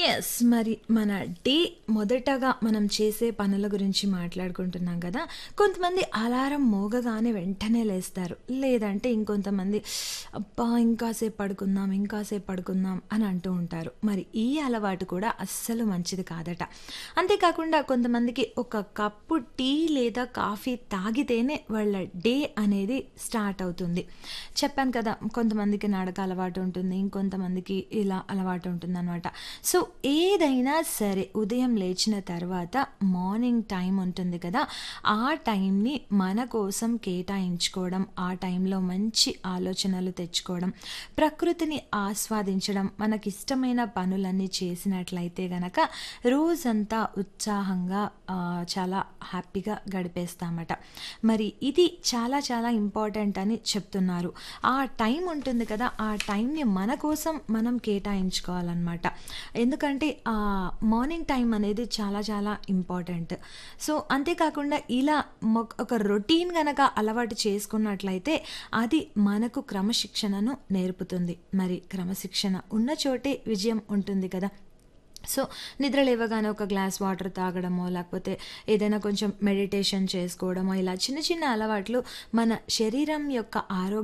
Yes. మరి మన day మొదటగా మనం చేసే పనుల గురించి మాట్లాడుకుంటున్నాం కదా! కొంతమంది అలారం మోగగానే వెంటనే లేస్తారు. లేదంటే ఇంకొంతమంది అబ్బా! ఇంకాసేపు పడుకుందాం, ఇంకాసేపు పడుకుందాం అని అంటూ ఉంటారు. మరి ఈ అలవాటు కూడా అస్సలు మంచిది కాదట. అంతేకాకుండా కొంతమందికి ఒక కప్పు టీ లేదా కాఫీ తాగితేనే వాళ్ళ డే అనేది స్టార్ట్ అవుతుంది. చెప్పాను కదా! కొంతమందికి నడక అలవాటు ఉంటుంది. ఇంకొంతమందికి ఇలా అలవాటు ఉంటుందనమాట. సో, ఏదైనా సరే ఉదయం లేచిన తర్వాత మార్నింగ్ టైం ఉంటుంది కదా! ఆ టైంని మన కోసం కేటాయించుకోవడం, ఆ టైంలో మంచి ఆలోచనలు తెచ్చుకోవడం, ప్రకృతిని ఆస్వాదించడం, మనకిష్టమైన పనులన్నీ చేసినట్లయితే గనక రోజంతా ఉత్సాహంగా ఆహ్, చాలా హ్యాపీగా గడిపేస్తామట. మరి ఇది చాలా చాలా ఇంపార్టెంట్ అని చెప్తున్నారు. ఆ టైం ఉంటుంది కదా! ఆ టైంని మన కోసం మనం కేటాయించుకోవాలనమాట. ఎందుకంటే ఆహ్, మార్నింగ్ టైం అనేది చాలా చాలా ఇంపార్టెంట్. సో, అంతేకాకుండా ఇలా మొక్ ఒక రొటీన్ గనక అలవాటు చేసుకున్నట్లయితే అది మనకు క్రమశిక్షణను నేర్పుతుంది. మరి క్రమశిక్షణ ఉన్న చోటే విజయం ఉంటుంది కదా! సో, నిద్ర లేవగానే ఒక గ్లాస్ వాటర్ తాగడమో, లేకపోతే ఏదైనా కొంచెం మెడిటేషన్ చేసుకోవడమో ఇలా చిన్న చిన్న అలవాట్లు మన శరీరం యొక్క ఆరోగ్య